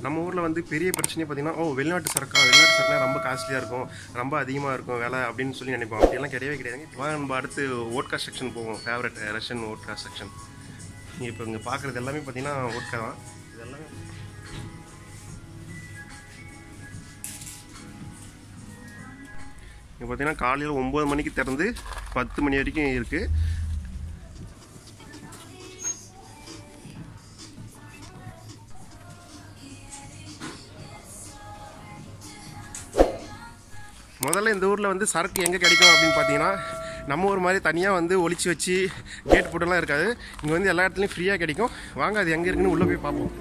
நம்ம ஊரில் வந்து பெரிய பிரச்சனையே பார்த்தீங்கன்னா ஓ வெளிநாட்டு சரக்கா வெளிநாட்டு சரக்குனா ரொம்ப காஸ்ட்லியாக இருக்கும் ரொம்ப அதிகமாக இருக்கும் விலை அப்படின்னு சொல்லி நினைப்போம் அப்படியெல்லாம் கிடையவே கிடையாதுங்க வாங்க நம்ம அடுத்து ஓட்கா செக்ஷன் போவோம் ஃபேவரட் ரஷ்யன் ஓட்கா செக்ஷன் இப்போ இங்கே பார்க்குறது எல்லாமே பார்த்தீங்கன்னா ஓட்கா தான் இது எல்லாமே இங்கே பார்த்தீங்கன்னா காலையில் ஒம்பது மணிக்கு திறந்து பத்து மணி வரைக்கும் இருக்குது முதல்ல இந்த ஊரில் வந்து சரக்கு எங்கே கிடைக்கும் அப்படின்னு பார்த்தீங்கன்னா நம்ம ஊர் மாதிரி தனியாக வந்து ஒளிச்சு வச்சு கேட் போட்டுலாம் இருக்காது இங்கே வந்து எல்லா இடத்துலையும் ஃப்ரீயாக கிடைக்கும் வாங்க அது எங்கே இருக்குன்னு உள்ளே போய் பார்ப்போம்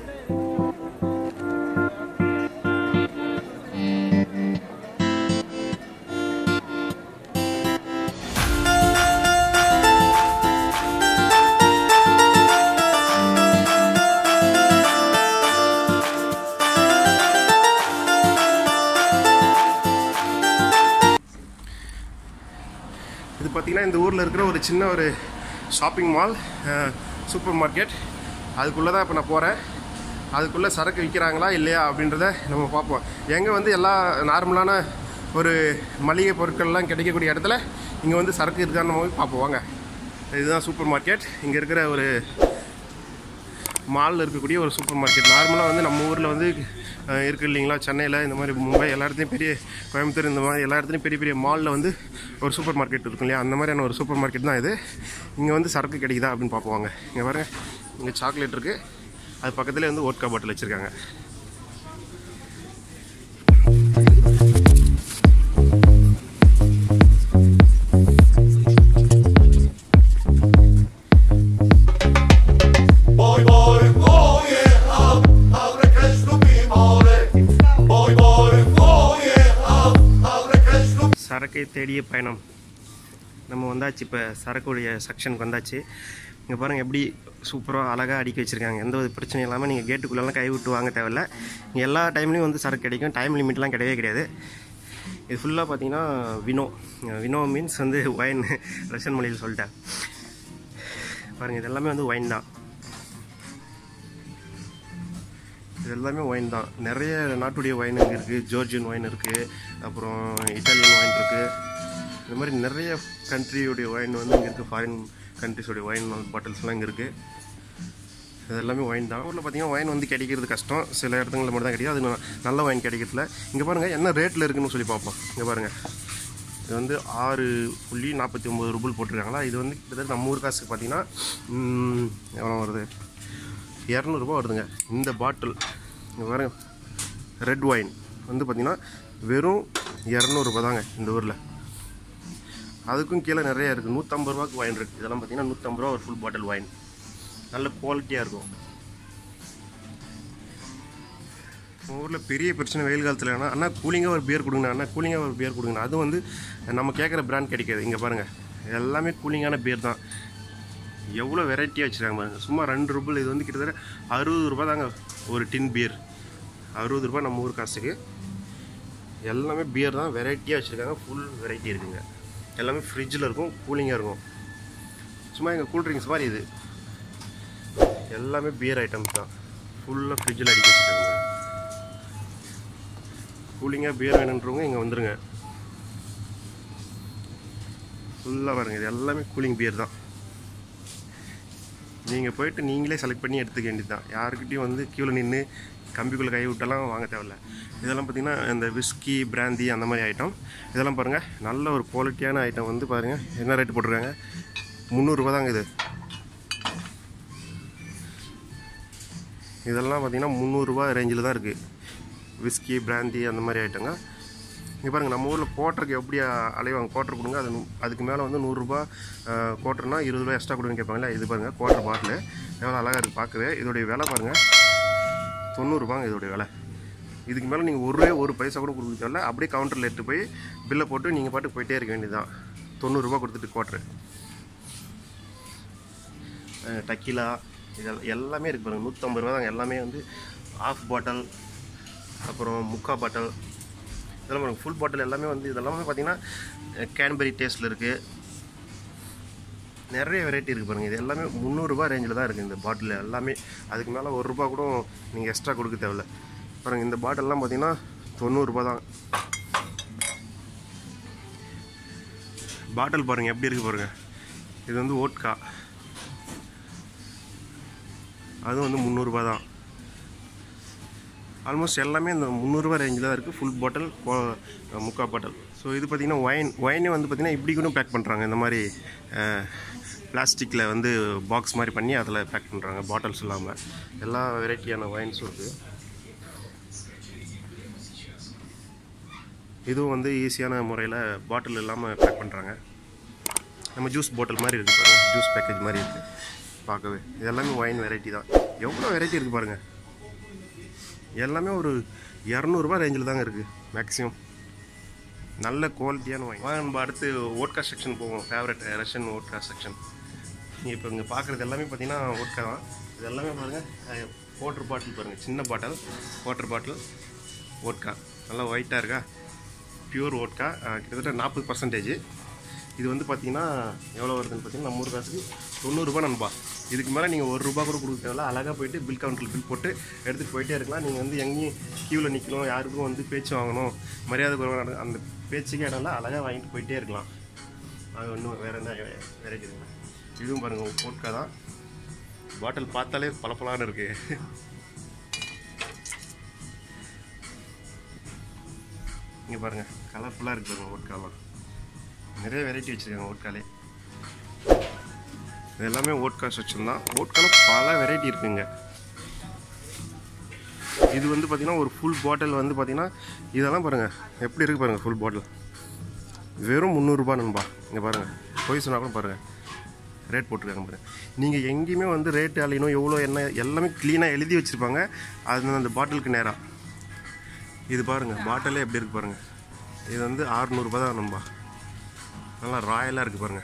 இது பார்த்தீங்கன்னா இந்த ஊரில் இருக்கிற ஒரு சின்ன ஒரு ஷாப்பிங் மால் சூப்பர் மார்க்கெட் அதுக்குள்ளே தான் இப்போ நான் போகிறேன் அதுக்குள்ளே சரக்கு விற்கிறாங்களா இல்லையா அப்படின்றத நம்ம பார்ப்போம் எங்கே வந்து எல்லா நார்மலான ஒரு மளிகை பொருட்கள்லாம் கிடைக்கக்கூடிய இடத்துல இங்கே வந்து சரக்கு இருக்கான்னு நம்ம போய் பார்ப்போம் வாங்க இதுதான் சூப்பர் மார்க்கெட் இங்கே இருக்கிற ஒரு மாலில் இருக்கக்கூடிய ஒரு சூப்பர் மார்க்கெட் நார்மலாக வந்து நம்ம ஊரில் வந்து அஹ், இருக்கு இல்லைங்களா சென்னையில் இந்த மாதிரி மும்பை எல்லா இடத்துலையும் பெரிய கோயம்புத்தூர் இந்த மாதிரி எல்லா இடத்துலையும் பெரிய பெரிய மாலில் வந்து ஒரு சூப்பர் மார்க்கெட் இருக்கும் இல்லையா அந்த மாதிரியான ஒரு சூப்பர் மார்க்கெட் தான் இது இங்கே வந்து சரக்கு கிடைக்குதா அப்படின்னு பார்ப்போங்க இங்கே பாருங்க இங்கே சாக்லேட் இருக்குது அது பக்கத்துலேயே வந்து ஓட்கா பாட்டில் வச்சுருக்காங்க Boj, boj, pojechał, a w rekresu mimore. Boj, boj, pojechał, a w rekresu சரக்கை தேடிய பயணம் நம்ம வந்தாச்சு இப்போ சரக்குடைய செக்ஷனுக்கு வந்தாச்சு இங்கே பாருங்கள் எப்படி சூப்பராக அழகாக அடுக்கி வச்சுருக்காங்க எந்த ஒரு பிரச்சனையும் இல்லாமல் நீங்கள் கேட்டுக்குள்ளெல்லாம் கை விட்டு வாங்க தேவையில்ல இங்கே எல்லா டைம்லேயும் வந்து சரக்கு கிடைக்கும் டைம் லிமிட்லாம் கிடையவே கிடையாது இது ஃபுல்லாக பார்த்தீங்கன்னா வினோ வினோ மீன்ஸ் வந்து ஒயின் ரஷ்யன் மொழியில் சொல்லிட்டேன் பாருங்கள் இது எல்லாமே வந்து ஒயின் தான் இது எல்லாமே ஒயின் தான் நிறைய நாட்டுடைய ஒயின் இங்கே இருக்குது ஜோர்ஜியன் ஒயின் இருக்குது அப்புறம் இட்டாலியன் ஒயின் இருக்குது இந்த மாதிரி நிறைய கண்ட்ரியுடைய ஒயின் வந்து இங்கே இருக்குது ஃபாரின் கண்ட்ரிஸோடைய ஒயின் பாட்டில்ஸ்லாம் இங்கே இருக்குது இது எல்லாமே ஒயின் தான் ஊரில் பார்த்தீங்கன்னா ஒயின் வந்து கிடைக்கிறது கஷ்டம் சில இடத்துங்களில் மட்டும் தான் கிடைக்கும் அது ந- நல்ல ஒயின் கிடைக்கிறதுல இங்கே பாருங்கள் என்ன ரேட்டில் இருக்குன்னு சொல்லி பார்ப்போம் இங்கே பாருங்கள் இது வந்து ஆறு புள்ளி நாற்பத்தி ஒம்பது ரூபாய் போட்டிருக்காங்களா இது வந்து கிட்டத்தட்ட நம்ம ஊர் காசுக்கு பார்த்தீங்கன்னா ம், எவ்வளோ வருது இரநூறுபா வருதுங்க இந்த பாட்டில் இங்கே பாருங்க ரெட் ஒயின் வந்து பார்த்திங்கன்னா வெறும் இரநூறுபா தாங்க இந்த ஊரில் அதுக்கும் கீழே நிறைய இருக்குது நூற்றம்பது ரூபாய்க்கு ஒயின் இருக்குது இதெல்லாம் பார்த்தீங்கன்னா நூற்றம்பது ரூபா ஒரு ஃபுல் பாட்டில் ஒயின் நல்ல குவாலிட்டியாக இருக்கும் உங்கள் ஊரில் பெரிய பிரச்சனை வெயில் காலத்தில் என்ன அண்ணா கூலிங்காக ஒரு பியர் கொடுங்கண்ணா அண்ணா கூலிங்காக ஒரு பியர் கொடுங்கண்ணா அது வந்து நம்ம கேட்குற பிராண்ட் கிடைக்காது இங்கே பாருங்கள் எல்லாமே கூலிங்கான பியர் தான் எவ்வளோ வெரைட்டியாக வச்சுருக்காங்க பாருங்க சும்மா ரெண்டு ரூபாய் இது வந்து கிட்டத்தட்ட அறுபது ரூபாய் தாங்க ஒரு டின் பியர் அறுபது ரூபாய் நம்ம ஊர் காசுக்கு எல்லாமே பியர் தான் வெரைட்டியாக வச்சுருக்காங்க ஃபுல் வெரைட்டி இருக்குங்க எல்லாமே ஃப்ரிட்ஜில் இருக்கும் கூலிங்காக இருக்கும் சும்மா எங்கள் கூல் ட்ரிங்க்ஸ் மாதிரி இது எல்லாமே பியர் ஐட்டம்ஸ் தான் ஃபுல்லாக ஃப்ரிட்ஜில் அடிக்க வச்சுருக்காங்க கூலிங்காக பியர் வேணுன்றவங்க இங்கே வந்துருங்க ஃபுல்லாக பாருங்க இது எல்லாமே கூலிங் பியர் தான் நீங்கள் போயிட்டு நீங்களே செலக்ட் பண்ணி எடுத்துக்க வேண்டியது தான் யாருக்கிட்டையும் வந்து க்யூவில் நின்று கம்பிக்குள்ளே கை விட்டெல்லாம் வாங்க தேவையில்ல இதெல்லாம் பார்த்தீங்கன்னா இந்த விஸ்கி பிராந்தி அந்த மாதிரி ஐட்டம் இதெல்லாம் பாருங்கள் நல்ல ஒரு குவாலிட்டியான ஐட்டம் வந்து பாருங்கள் என்ன ரேட்டு போட்டிருக்காங்க முந்நூறுரூவா தாங்க இது இதெல்லாம் பார்த்தீங்கன்னா முந்நூறுரூவா ரேஞ்சில் தான் இருக்குது விஸ்கி பிராந்தி அந்த மாதிரி ஐட்டங்க இங்கே பாருங்கள் நம்ம ஊரில் கோட்டருக்கு எப்படி அ- அலைவாங்க கோட்டர் கொடுங்க அது நூ- அதுக்கு மேலே வந்து நூறுரூபா கோட்டர்னா இருபது ரூபா எக்ஸ்ட்ரா கொடுங்க கேட்பாங்களா இது பாருங்கள் கோட்டர் பாட்டில் எவ்வளோ அழகாக இருக்குது பார்க்கவே இதோடைய விலை பாருங்கள் தொண்ணூறுபாங்க இதோடைய விலை இதுக்கு மேலே நீங்கள் ஒரு ரூபாய் ஒரு பைசா கூட கொடுக்க தேவையில்ல அப்படியே கவுண்டரில் எடுத்து போய் பில்லை போட்டு நீங்கள் பாட்டு போயிட்டே இருக்க வேண்டியதுதான் தொண்ணூறுரூபா கொடுத்துட்டு கோட்டரு டக்கிலா இதெல்லாம் எல்லாமே இருக்குது பாருங்கள் நூற்றம்பது ரூபா தாங்க எல்லாமே வந்து ஆஃப் பாட்டில் அப்புறம் முக்கா பாட்டில் இதெல்லாம் பாருங்கள் ஃபுல் பாட்டில் எல்லாமே வந்து இதெல்லாமே பார்த்தீங்கன்னா கேன்பெரி டேஸ்ட்டில் இருக்குது நிறைய வெரைட்டி இருக்குது பாருங்கள் இது எல்லாமே முந்நூறுரூபா ரேஞ்சில் தான் இருக்குது இந்த பாட்டில் எல்லாமே அதுக்கு மேலே ஒரு ரூபா கூட நீங்கள் எக்ஸ்ட்ரா கொடுக்க தேவையில்ல பாருங்கள் இந்த பாட்டில்லாம் பார்த்தீங்கன்னா தொண்ணூறுரூபா தான் பாட்டில் பாருங்கள் எப்படி இருக்குது பாருங்கள் இது வந்து ஓட்கா அதுவும் வந்து முந்நூறுரூபா தான் ஆல்மோஸ்ட் எல்லாமே இந்த முந்நூறுரூவா ரேஞ்சில் தான் இருக்குது ஃபுல் பாட்டில் முக்கா பாட்டில் ஸோ இது பார்த்திங்கன்னா ஒயின் ஒயினே வந்து பார்த்திங்கன்னா இப்படி கூட பேக் பண்ணுறாங்க இந்த மாதிரி பிளாஸ்டிக்கில் வந்து பாக்ஸ் மாதிரி பண்ணி அதில் பேக் பண்ணுறாங்க பாட்டில்ஸ் இல்லாமல் எல்லா வெரைட்டியான ஒயின்ஸும் இருக்குது இதுவும் வந்து ஈஸியான முறையில் பாட்டில் இல்லாமல் பேக் பண்ணுறாங்க நம்ம ஜூஸ் பாட்டில் மாதிரி இருக்குது பாருங்கள் ஜூஸ் பேக்கேஜ் மாதிரி இருக்குது பார்க்கவே இது எல்லாமே ஒயின் வெரைட்டி தான் எவ்வளோ வெரைட்டி இருக்குது பாருங்கள் எல்லாமே ஒரு இரநூறுபா ரேஞ்சில் தாங்க இருக்குது மேக்ஸிமம் நல்ல குவாலிட்டியான ஒயின் வாங்க நம்ம அடுத்து ஓட்கா செக்ஷன் போவோம் ஃபேவரட் ரஷ்யன் ஓட்கா செக்ஷன் நீங்கள் இப்போ இங்கே பார்க்குறது எல்லாமே பார்த்தீங்கன்னா ஓட்கா தான் இது எல்லாமே பாருங்கள் வாட்டர் பாட்டில் பாருங்கள் சின்ன பாட்டில் வாட்டர் பாட்டில் ஓட்கா நல்லா ஒயிட்டாக இருக்கா பியூர் ஓட்கா கிட்டத்தட்ட நாற்பது பர்சன்டேஜ் இது வந்து பார்த்தீங்கன்னா எவ்வளோ வருதுன்னு பார்த்தீங்கன்னா நம்ம ஊர் காசுக்கு தொண்ணூறுரூபா நண்பா இதுக்கு மேலே நீங்கள் ஒரு ரூபா கூட கொடுக்க தேவையில்ல அழகாக போயிட்டு பில் கவுண்டரில் பில் போட்டு எடுத்துகிட்டு போயிட்டே இருக்கலாம் நீங்கள் வந்து எங்கேயும் க்யூவில் நிற்கணும் யாருக்கும் வந்து பேச்சு வாங்கணும் மரியாதை குறைவாக நடந்து அந்த பேச்சுக்கே இடம் இல்லை அழகாக வாங்கிட்டு போயிட்டே இருக்கலாம் அது ஒன்றும் வேறு என்ன வெரைட்டி இருக்குங்க இதுவும் பாருங்கள் போட்கா தான் பாட்டில் பார்த்தாலே பளபளன்னு இருக்குது இங்கே பாருங்கள் கலர்ஃபுல்லாக இருக்குது பாருங்கள் ஓட்காலாம் நிறைய வெரைட்டி வச்சுருக்காங்க ஓட்காலே இது எல்லாமே ஓட்கா செக்ஷன் தான் ஓட்கால பல வெரைட்டி இருக்குங்க இது வந்து பார்த்திங்கன்னா ஒரு ஃபுல் பாட்டில் வந்து பார்த்திங்கன்னா இதெல்லாம் பாருங்கள் எப்படி இருக்குது பாருங்கள் ஃபுல் பாட்டில் வெறும் முந்நூறுரூபா நண்பா இங்கே பாருங்கள் போய் சொன்னால் கூட பாருங்கள் ரேட் போட்டிருக்காங்க பாருங்கள் நீங்கள் எங்கேயுமே வந்து ரேட் அழியணும் எவ்வளோ என்ன எல்லாமே க்ளீனாக எழுதி வச்சுருப்பாங்க அது அந்த பாட்டிலுக்கு நேராக இது பாருங்கள் பாட்டிலே எப்படி இருக்குது பாருங்கள் இது வந்து ஆறுநூறுபா தான் நண்பா நல்லா ராயலாக இருக்குது பாருங்கள்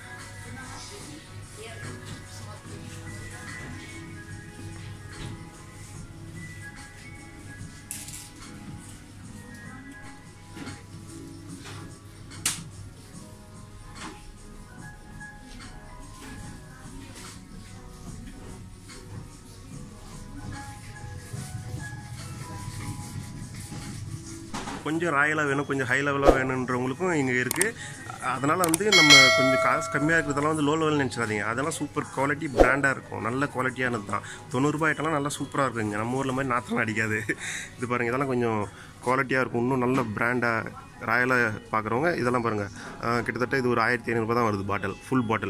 கொஞ்சம் ராயலாக வேணும் கொஞ்சம் ஹை லெவலாக வேணுன்றவங்களுக்கும் இங்கே இருக்குது அதனால் வந்து நம்ம கொஞ்சம் காசு கம்மியாக இருக்கிறதெல்லாம் வந்து லோ லெவல் நினச்சிடாதீங்க அதெல்லாம் சூப்பர் குவாலிட்டி பிராண்டாக இருக்கும் நல்ல குவாலிட்டியானது தான் தொண்ணூறுரூபா ஐட்டம்லாம் நல்லா சூப்பராக இருக்குங்க நம்ம ஊரில் மாதிரி நாத்தம் அடிக்காது இது பாருங்கள் இதெல்லாம் கொஞ்சம் குவாலிட்டியாக இருக்கும் இன்னும் நல்ல பிராண்டாக ராயலாக பார்க்குறவங்க இதெல்லாம் பாருங்கள் கிட்டத்தட்ட இது ஒரு ஆயிரத்தி ஐநூறுபா தான் வருது பாட்டில் ஃபுல் பாட்டில்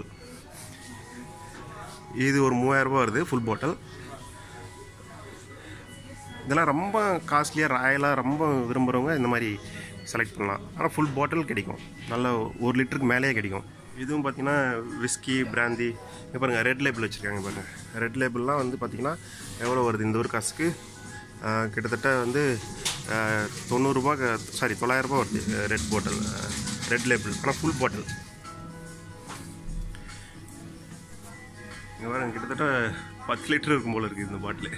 இது ஒரு மூவாயிரரூபா வருது ஃபுல் பாட்டில் இதெல்லாம் ரொம்ப காஸ்ட்லியாக ராயலாக ரொம்ப விரும்புகிறவங்க இந்த மாதிரி செலக்ட் பண்ணலாம் ஆனால் ஃபுல் பாட்டில் கிடைக்கும் நல்ல ஒரு லிட்டருக்கு மேலேயே கிடைக்கும் இதுவும் பார்த்தீங்கன்னா விஸ்கி பிராந்தி இங்கே பாருங்கள் ரெட் லேபிள் வச்சுருக்காங்க பாருங்கள் ரெட் லேபிள்லாம் வந்து பார்த்திங்கன்னா எவ்வளோ வருது இந்த ஒரு காசுக்கு ஆஹ், கிட்டத்தட்ட வந்து ஆஹ், தொண்ணூறுரூபா சாரி தொள்ளாயிரரூபா வருது ரெட் பாட்டில் ரெட் லேபிள் ஆனால் ஃபுல் பாட்டில் இங்கே பாருங்க கிட்டத்தட்ட பத்து லிட்டர் இருக்கும் போல இருக்குது இந்த பாட்டில்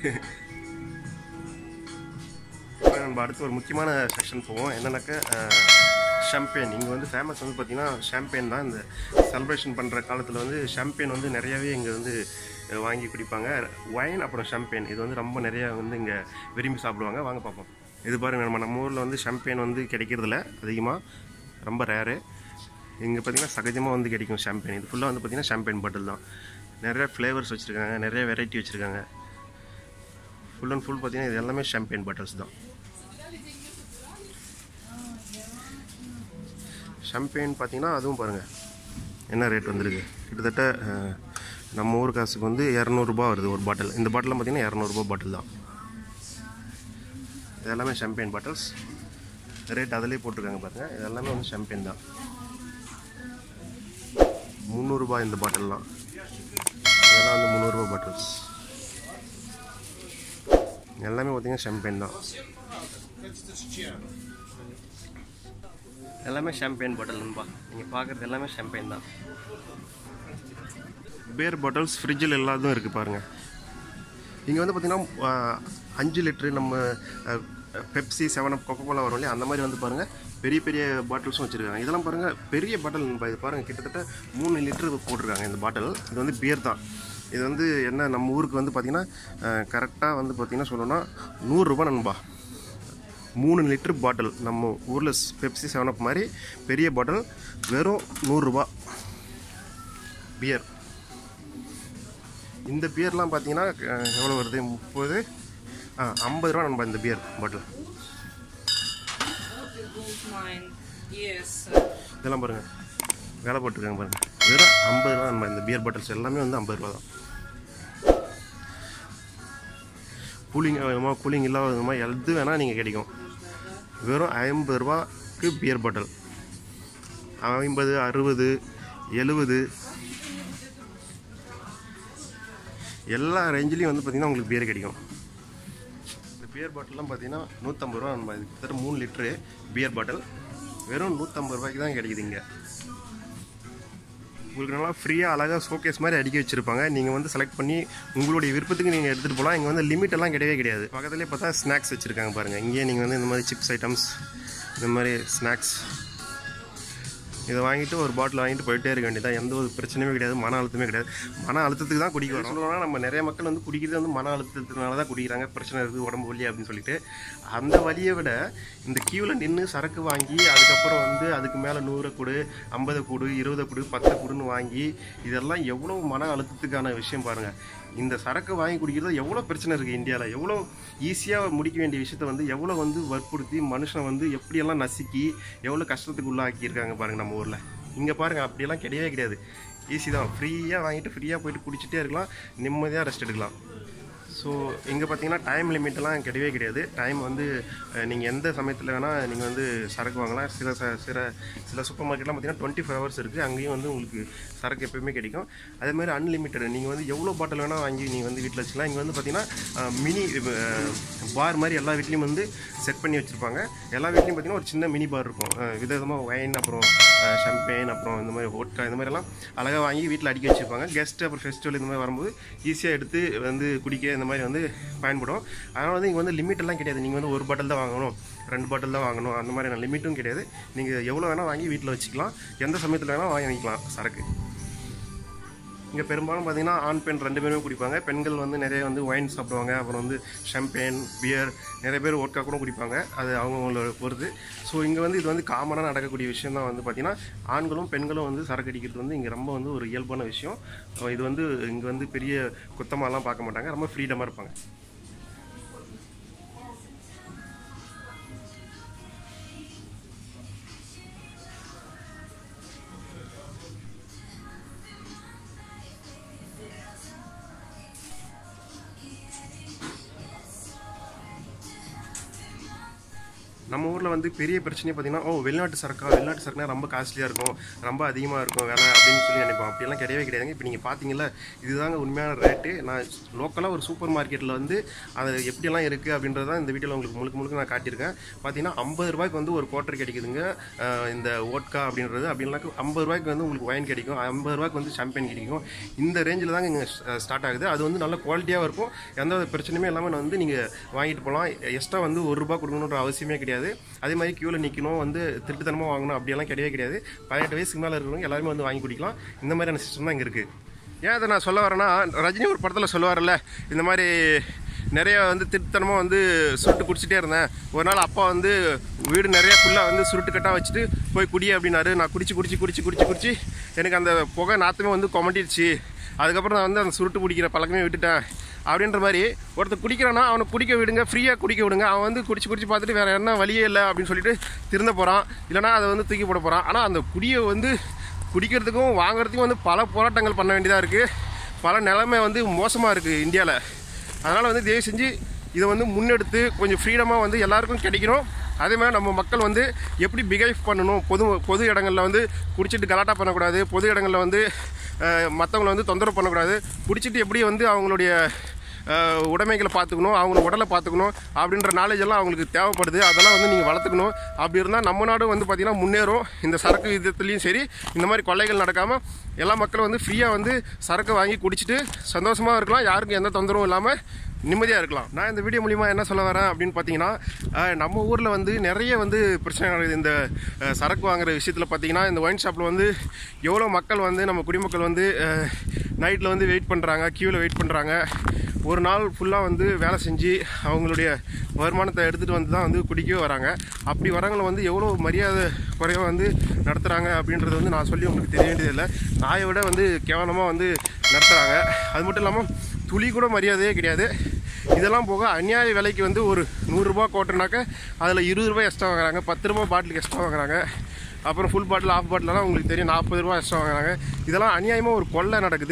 இப்போ நம்ம அடுத்து ஒரு முக்கியமான செக்ஷன் போவோம் என்னன்னாக்கா ஷாம்பேன் இங்கே வந்து ஃபேமஸ் வந்து பார்த்திங்கன்னா ஷாம்பேன் தான் இந்த செலிப்ரேஷன் பண்ணுற காலத்தில் வந்து ஷாம்பேன் வந்து நிறையாவே இங்கே வந்து அஹ், வாங்கி குடிப்பாங்க ஒயின் அப்புறம் ஷாம்பேன் இது வந்து ரொம்ப நிறையா வந்து இங்கே விரும்பி சாப்பிடுவாங்க வாங்க பார்ப்போம் இது பாருங்க நம்ம நம்ம ஊரில் வந்து ஷாம்பேன் வந்து கிடைக்கிறதில்ல அதிகமாக ரொம்ப ரேரு இங்கே பார்த்தீங்கன்னா சகஜமாக வந்து கிடைக்கும் ஷாம்பேன் இது ஃபுல்லாக வந்து பார்த்திங்கன்னா ஷாம்பேன் பாட்டில் தான் நிறைய ஃப்ளேவர்ஸ் வச்சுருக்காங்க நிறைய வெரைட்டி வச்சுருக்காங்க ஃபுல் அண்ட் ஃபுல் பார்த்தீங்கன்னா இது எல்லாமே ஷாம்பேன் பாட்டில்ஸ் தான் ஷாம்பெயின் பார்த்தீங்கன்னா அதுவும் பாருங்கள் என்ன ரேட் வந்திருக்கு கிட்டத்தட்ட அஹ், நம்ம ஊர் காசுக்கு வந்து இரநூறுபா வருது ஒரு பாட்டில் இந்த பாட்டிலாம் பார்த்தீங்கன்னா இரநூறுபா பாட்டில் தான் இது எல்லாமே ஷாம்பெயின் பாட்டில்ஸ் ரேட் அதிலே போட்டிருக்காங்க பாருங்கள் இது எல்லாமே வந்து ஷாம்பெயின் தான் முந்நூறுரூபா இந்த பாட்டில்லாம் இதெல்லாம் வந்து முந்நூறுரூபா பாட்டில்ஸ் எல்லாமே பார்த்தீங்கன்னா ஷாம்பெயின் தான் எல்லாமே ஷாம்பெயின் பாட்டில் நண்பா நீங்கள் பார்க்குறது எல்லாமே ஷாம்பெயின் தான் பேர் பாட்டில்ஸ் ஃப்ரிட்ஜில் எல்லாத்தும் இருக்குது பாருங்கள் இங்கே வந்து பார்த்திங்கன்னா அஞ்சு லிட்ரு நம்ம Pepsi seven up Coca Cola வரும் இல்லையா அந்த மாதிரி வந்து பாருங்கள் பெரிய பெரிய பாட்டில்ஸும் வச்சுருக்காங்க இதெல்லாம் பாருங்கள் பெரிய பாட்டில் நண்பா இது பாருங்கள் கிட்டத்தட்ட மூணு லிட்டரு போட்டிருக்காங்க இந்த பாட்டில் இது வந்து பியர் தான் இது வந்து என்ன நம்ம ஊருக்கு வந்து பார்த்திங்கன்னா கரெக்டாக வந்து பார்த்திங்கன்னா சொல்லணும்னா நூறுரூபா நண்பா மூணு லிட்டர் பாட்டில் நம்ம ஊரில் பெப்சி செவன் அப் மாதிரி பெரிய பாட்டில் வெறும் நூறுரூபா பியர் இந்த பியர்லாம் பார்த்தீங்கன்னா அஹ், எவ்வளோ வருது முப்பது ஆ ஐம்பது ரூபா நம்ம இந்த beer bottle Gold mine. Yes. இதெல்லாம் பாருங்கள் வேலை போட்டிருக்காங்க பாருங்கள் வெறும் ஐம்பது ரூபா நம்ம இந்த பியர் பாட்டில்ஸ் எல்லாமே வந்து ஐம்பது ரூபா தான் கூலிங் வேணுமா கூலிங் இல்லாத வேணுமா எது வேணால் நீங்கள் கிடைக்கும் வெறும் ஐம்பது ரூபாய்க்கு பியர் பாட்டில் ஐம்பது அறுபது எழுபது எல்லா ரேஞ்சிலையும் வந்து பார்த்திங்கன்னா உங்களுக்கு பியர் கிடைக்கும் இந்த பியர் பாட்டில்லாம் பார்த்தீங்கன்னா நூற்றம்பது ரூபா நம்ம இது கிட்டத்தட்ட மூணு லிட்ரு பியர் பாட்டில் வெறும் நூற்றம்பது ரூபாய்க்கு தான் கிடைக்குது இங்கே உங்களுக்கு நல்லா ஃப்ரீயாக அழகாக ஷோகேஸ் மாதிரி அடுக்கி வச்சுருப்பாங்க நீங்கள் வந்து செலக்ட் பண்ணி உங்களுடைய விருப்பத்துக்கு நீங்கள் எடுத்துகிட்டு போகலாம் இங்கே வந்து லிமிட் எல்லாம் கிடையவே கிடையாது பக்கத்துலேயே பார்த்தா ஸ்நாக்ஸ் வச்சுருக்காங்க பாருங்கள் இங்கேயே நீங்கள் வந்து இந்த மாதிரி சிப்ஸ் ஐட்டம்ஸ் இந்த மாதிரி ஸ்நாக்ஸ் இதை வாங்கிட்டு ஒரு பாட்டில் வாங்கிட்டு போயிட்டே இருக்க வேண்டியதான் எந்த ஒரு பிரச்சனையுமே கிடையாது மன அழுத்தமே கிடையாது மன அழுத்தத்துக்கு தான் குடிக்க வரோம் சொல்லணும்னா நம்ம நிறைய மக்கள் வந்து குடிக்கிறது வந்து மன அழுத்தத்தினால தான் குடிக்கிறாங்க பிரச்சனை இருக்குது உடம்பு வலி அப்படின்னு சொல்லிட்டு அந்த வலியை விட இந்த கியூவில் நின்று சரக்கு வாங்கி அதுக்கப்புறம் வந்து அதுக்கு மேலே நூறை கொடு ஐம்பதை கொடு இருபதை கொடு பத்தை கொடுன்னு வாங்கி இதெல்லாம் எவ்வளோ மன அழுத்தத்துக்கான விஷயம் பாருங்கள் இந்த சரக்கு வாங்கி குடிக்கிறது எவ்வளோ பிரச்சனை இருக்குது இந்தியாவில் எவ்வளோ ஈஸியாக முடிக்க வேண்டிய விஷயத்த வந்து எவ்வளோ வந்து வற்புறுத்தி மனுஷனை வந்து எப்படியெல்லாம் நசுக்கி எவ்வளோ கஷ்டத்துக்கு உள்ளாக்கியிருக்காங்க பாருங்கள் நம்ம ஊரில் இங்கே பாருங்கள் அப்படியெல்லாம் கிடையவே கிடையாது ஈஸி தான் ஃப்ரீயாக வாங்கிட்டு ஃப்ரீயாக போயிட்டு குடிச்சிட்டே இருக்கலாம் நிம்மதியாக ரெஸ்ட் எடுக்கலாம் ஸோ இங்கே பார்த்தீங்கன்னா டைம் லிமிட்லாம் கிடையவே கிடையாது டைம் வந்து நீங்கள் எந்த சமயத்தில் வேணால் நீங்கள் வந்து சரக்கு வாங்கலாம் சில ச சில சில சூப்பர் மார்க்கெட்லாம் பார்த்தீங்கன்னா டுவெண்ட்டி ஃபோர் ஹவர்ஸ் இருக்குது அங்கேயும் வந்து உங்களுக்கு சரக்கு எப்பயுமே கிடைக்கும் அதே மாதிரி அன்லிமிட்டட் நீங்கள் வந்து எவ்வளோ பாட்டில் வேணால் வாங்கி நீங்கள் வந்து வீட்டில் வச்சுக்கலாம் இங்கே வந்து பார்த்தீங்கன்னா மினி பார் மாதிரி எல்லா வீட்லேயும் வந்து செட் பண்ணி வச்சுருப்பாங்க எல்லா வீட்லேயும் பார்த்தீங்கன்னா ஒரு சின்ன மினி பார் இருக்கும் அஹ் விதவிதமாக ஒயின் அப்புறம் ஷாம்பெயின் அப்புறம் இந்த மாதிரி ஹோட்கா இந்த மாதிரிலாம் அழகாக வாங்கி வீட்டில் அடுக்கி வச்சுருப்பாங்க கெஸ்ட் அப்புறம் ஃபெஸ்டிவல் இந்த மாதிரி வரும்போது ஈஸியாக எடுத்து வந்து குடிக்க இந்த மாதிரி வந்து பயன்படும் அதனால் வந்து இங்கே வந்து லிமிட் எல்லாம் கிடையாது நீங்கள் வந்து ஒரு பாட்டில் தான் வாங்கணும் ரெண்டு பாட்டில் தான் வாங்கணும் அந்த மாதிரியான லிமிட்டும் கிடையாது நீங்கள் எவ்வளோ வேணால் வாங்கி வீட்டில் வச்சுக்கலாம் எந்த சமயத்தில் வேணால் வாங்கி வைக்கலாம் சரக்கு இங்கே பெரும்பாலும் பார்த்தீங்கன்னா ஆண் பெண் ரெண்டு பேருமே குடிப்பாங்க பெண்கள் வந்து நிறைய வந்து ஒயின் சாப்பிடுவாங்க அப்புறம் வந்து ஷாம்பெயின் பியர் நிறைய பேர் ஒர்க்கா கூட குடிப்பாங்க அது அவங்கவுங்களோட பொறுத்து ஸோ இங்கே வந்து இது வந்து காமனாக நடக்கக்கூடிய விஷயம் தான் வந்து பார்த்தீங்கன்னா ஆண்களும் பெண்களும் வந்து சரக்கு அடிக்கிறது வந்து இங்கே ரொம்ப வந்து ஒரு இயல்பான விஷயம் இது வந்து இங்கே வந்து பெரிய குத்தமாலாம் பார்க்க மாட்டாங்க ரொம்ப ஃப்ரீடமாக இருப்பாங்க நம்ம ஊரில் வந்து பெரிய பிரச்சனையே பார்த்தீங்கன்னா ஓ வெளிநாட்டு சரக்கா வெளிநாட்டு சரக்குனா ரொம்ப காஸ்ட்லியாக இருக்கும் ரொம்ப அதிகமாக இருக்கும் வேலை அப்படின்னு சொல்லி நினைப்போம் அப்படியெல்லாம் கிடையவே கிடையாதுங்க இப்போ நீங்கள் பார்த்தீங்களா இதுதாங்க உண்மையான ரேட்டு நான் லோக்கலாக ஒரு சூப்பர் மார்க்கெட்டில் வந்து அது எப்படியெல்லாம் இருக்குது அப்படின்றத இந்த வீடியோவில் உங்களுக்கு முழுக்க முழுக்க நான் காட்டியிருக்கேன் பார்த்தீங்கன்னா ஐம்பது ரூபாய்க்கு வந்து ஒரு குவார்ட்டர் கிடைக்குதுங்க அஹ் இந்த ஓட்கா அப்படின்றது அப்படின்னாக்க ஐம்பது ரூபாய்க்கு வந்து உங்களுக்கு ஒயின் கிடைக்கும் ஐம்பது ரூபாய்க்கு வந்து சாம்பியன் கிடைக்கும் இந்த ரேஞ்சில் தாங்க இங்கே ஸ்டார்ட் ஆகுது அது வந்து நல்ல குவாலிட்டியாக இருக்கும் எந்த ஒரு பிரச்சனையுமே இல்லாமல் வந்து நீங்கள் வாங்கிட்டு போகலாம் எக்ஸ்ட்ரா வந்து ஒரு ரூபா கொடுக்கணுன்ற அவசியமே கிடையாது அதே மாதிரி க்யூவில் நிற்கணும் வந்து திருட்டுத்தனமாக வாங்கணும் அப்படியெல்லாம் கிடையவே கிடையாது பதினெட்டு வயசுக்கு மேலே இருக்கிறவங்க எல்லாருமே வந்து வாங்கி குடிக்கலாம் இந்த மாதிரியான சிஸ்டம் தான் இங்கே இருக்குது ஏன் அதை நான் சொல்ல வரேன்னா ரஜினி ஒரு படத்தில் சொல்லுவார்ல இந்த மாதிரி நிறைய வந்து திருத்தனமாக வந்து சுருட்டு குடிச்சிட்டே இருந்தேன் ஒரு நாள் அப்பா வந்து வீடு நிறைய ஃபுல்லாக வந்து சுருட்டு கட்டாக வச்சுட்டு போய் குடி அப்படின்னாரு நான் குடிச்சு குடிச்சு குடிச்சு குடிச்சு குடிச்சு எனக்கு அந்த புகை நாத்தமே வந்து கொமட்டிடுச்சு அதுக்கப்புறம் நான் வந்து அந்த சுருட்டு குடிக்கிற பழக்கமே விட்டுட்டேன் அப்படின்ற மாதிரி ஒருத்தர் குடிக்கிறான்னா அவனை குடிக்க விடுங்க ஃப்ரீயாக குடிக்க விடுங்க அவன் வந்து குடிச்சு குடிச்சு பார்த்துட்டு வேற என்ன வழியே இல்லை அப்படின்னு சொல்லிட்டு திருந்த போகிறான் இல்லைனா அதை வந்து தூக்கி போட போகிறான் ஆனால் அந்த குடியை வந்து குடிக்கிறதுக்கும் வாங்குறதுக்கும் வந்து பல போராட்டங்கள் பண்ண வேண்டியதாக இருக்குது பல நிலைமை வந்து மோசமாக இருக்குது இந்தியாவில் அதனால் வந்து தயவு செஞ்சு இதை வந்து முன்னெடுத்து கொஞ்சம் ஃப்ரீடமாக வந்து எல்லாருக்கும் கிடைக்கணும் அதே மாதிரி நம்ம மக்கள் வந்து எப்படி பிஹேவ் பண்ணணும் பொது பொது இடங்களில் வந்து குடிச்சிட்டு கலாட்டா பண்ணக்கூடாது பொது இடங்களில் வந்து மற்றவங்களை வந்து தொந்தரவு பண்ணக்கூடாது குடிச்சிட்டு எப்படி வந்து அவங்களுடைய அஹ், உடைமைகளை பார்த்துக்கணும் அவங்க உடலை பார்த்துக்கணும் அப்படின்ற நாலேஜ் எல்லாம் அவங்களுக்கு தேவைப்படுது அதெல்லாம் வந்து நீங்கள் வளர்த்துக்கணும் அப்படி இருந்தால் நம்ம நாடும் வந்து பார்த்திங்கன்னா முன்னேறும் இந்த சரக்கு விதத்துலேயும் சரி இந்த மாதிரி கொள்ளைகள் நடக்காமல் எல்லா மக்களும் வந்து ஃப்ரீயாக வந்து சரக்கு வாங்கி குடிச்சிட்டு சந்தோஷமாக இருக்கலாம் யாருக்கும் எந்த தொந்தரவும் இல்லாமல் நிம்மதியாக இருக்கலாம் நான் இந்த வீடியோ மூலிமா என்ன சொல்ல வரேன் அப்படின்னு பார்த்தீங்கன்னா அஹ், நம்ம ஊரில் வந்து நிறைய வந்து பிரச்சனை நடக்குது இந்த அஹ், சரக்கு வாங்குற விஷயத்தில் பார்த்தீங்கன்னா இந்த ஒயின் ஷாப்பில் வந்து எவ்வளோ மக்கள் வந்து நம்ம குடிமக்கள் வந்து நைட்டில் வந்து வெயிட் பண்ணுறாங்க க்யூவில் வெயிட் பண்ணுறாங்க ஒரு நாள் ஃபுல்லாக வந்து வேலை செஞ்சு அவங்களுடைய வருமானத்தை எடுத்துகிட்டு வந்து தான் வந்து குடிக்கவே வராங்க அப்படி வரவங்களை வந்து எவ்வளோ மரியாதை குறைவாக வந்து நடத்துகிறாங்க அப்படின்றது வந்து நான் சொல்லி உங்களுக்கு தெரிய வேண்டியதில்லை நாயை விட வந்து கேவலமாக வந்து நடத்துகிறாங்க அது மட்டும் இல்லாமல் துளி கூட மரியாதையே கிடையாது இதெல்லாம் போக அநியாய விலைக்கு வந்து ஒரு நூறுரூபா கோட்டுனாக்க அதில் இருபது ரூபாய் எக்ஸ்ட்ரா வாங்குறாங்க பத்து ரூபா பாட்டிலுக்கு எக்ஸ்ட்ரா வாங்குறாங்க அப்புறம் ஃபுல் பாட்டில் ஆஃப் பாட்டிலலாம் உங்களுக்கு தெரியும் நாற்பது ரூபா எக்ஸ்ட்ரா வாங்குறாங்க இதெல்லாம் அநியாயமாக ஒரு கொள்ளை நடக்குது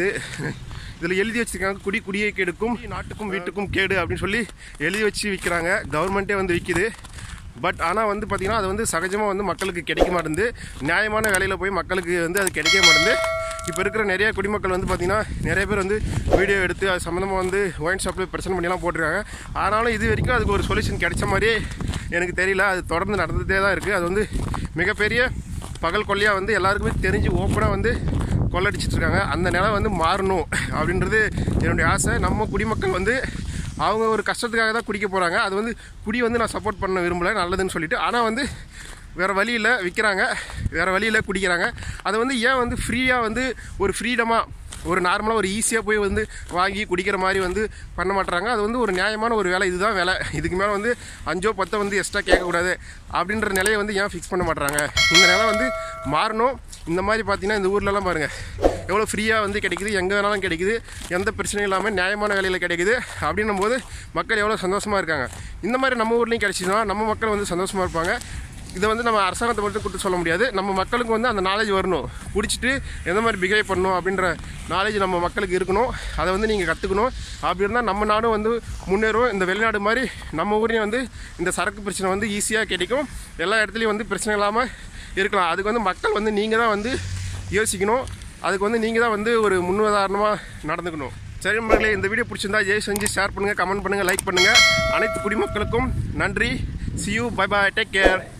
இதில் எழுதி வச்சிருக்காங்க குடி குடியை கெடுக்கும் நாட்டுக்கும் வீட்டுக்கும் கேடு அப்படின்னு சொல்லி எழுதி வச்சு விற்கிறாங்க கவர்மெண்ட்டே வந்து விற்கிது பட் ஆனால் வந்து பார்த்திங்கன்னா அது வந்து சகஜமாக வந்து மக்களுக்கு கிடைக்க மாட்டேங்குது நியாயமான விலையில் போய் மக்களுக்கு வந்து அது கிடைக்க மாட்டேங்குது இப்போ இருக்கிற நிறைய குடிமக்கள் வந்து பார்த்திங்கன்னா நிறைய பேர் வந்து வீடியோ எடுத்து அது சம்மந்தமாக வந்து ஒயின் ஷாப்பில் பிரச்சனை பண்ணிலாம் போட்டிருக்காங்க ஆனாலும் இது வரைக்கும் அதுக்கு ஒரு சொல்யூஷன் கிடைச்ச மாதிரியே எனக்கு தெரியல அது தொடர்ந்து நடந்துகிட்டே தான் இருக்குது அது வந்து மிகப்பெரிய பகல் கொள்ளையாக வந்து எல்லாருக்குமே தெரிஞ்சு ஓப்பனாக வந்து கொள்ளடிச்சிட்டு இருக்காங்க அந்த நிலை வந்து மாறணும் அப்படின்றது என்னுடைய ஆசை நம்ம குடிமக்கள் வந்து அவங்க ஒரு கஷ்டத்துக்காக தான் குடிக்க போகிறாங்க அது வந்து குடி வந்து நான் சப்போர்ட் பண்ண விரும்பலை நல்லதுன்னு சொல்லிட்டு ஆனால் வந்து வேறு வழியில் விற்கிறாங்க வேறு வழியில் குடிக்கிறாங்க அதை வந்து ஏன் வந்து ஃப்ரீயாக வந்து ஒரு ஃப்ரீடமாக ஒரு நார்மலாக ஒரு ஈஸியாக போய் வந்து வாங்கி குடிக்கிற மாதிரி வந்து பண்ண மாட்டுறாங்க அது வந்து ஒரு நியாயமான ஒரு வேலை இதுதான் வேலை இதுக்கு மேலே வந்து அஞ்சோ பத்தோ வந்து எக்ஸ்ட்ரா கேட்கக்கூடாது அப்படின்ற நிலையை வந்து ஏன் ஃபிக்ஸ் பண்ண மாட்டுறாங்க இந்த நிலை வந்து மாறணும் இந்த மாதிரி பார்த்தீங்கன்னா இந்த ஊர்லலாம் பாருங்கள் எவ்வளோ ஃப்ரீயாக வந்து கிடைக்குது எங்கே வேணாலும் கிடைக்குது எந்த பிரச்சனையும் இல்லாமல் நியாயமான விலையில் கிடைக்குது அப்படின்னும் போது மக்கள் எவ்வளோ சந்தோஷமாக இருக்காங்க இந்த மாதிரி நம்ம ஊர்லேயும் கிடைச்சிதுன்னா நம்ம மக்கள் வந்து சந்தோஷமாக இருப்பாங்க இதை வந்து நம்ம அரசாங்கத்தை மட்டும் கொடுத்து சொல்ல முடியாது நம்ம மக்களுக்கு வந்து அந்த நாலேஜ் வரணும் குடிச்சிட்டு எந்த மாதிரி பிஹேவ் பண்ணணும் அப்படின்ற நாலேஜ் நம்ம மக்களுக்கு இருக்கணும் அதை வந்து நீங்கள் கற்றுக்கணும் அப்படி இருந்தால் நம்ம நாடும் வந்து முன்னேறும் இந்த வெளிநாடு மாதிரி நம்ம ஊர்லேயும் வந்து இந்த சரக்கு பிரச்சனை வந்து ஈஸியாக கிடைக்கும் எல்லா இடத்துலையும் வந்து பிரச்சனை இல்லாமல் இருக்கலாம் அதுக்கு வந்து மக்கள் வந்து நீங்கள் தான் வந்து யோசிக்கணும் அதுக்கு வந்து நீங்கள் தான் வந்து ஒரு முன்னுதாரணமாக நடந்துக்கணும் சரி நண்பர்களே இந்த வீடியோ பிடிச்சிருந்தா ஜெய் செஞ்சு ஷேர் பண்ணுங்கள் கமெண்ட் பண்ணுங்கள் லைக் பண்ணுங்கள் அனைத்து குடிமக்களுக்கும் நன்றி see you bye bye take care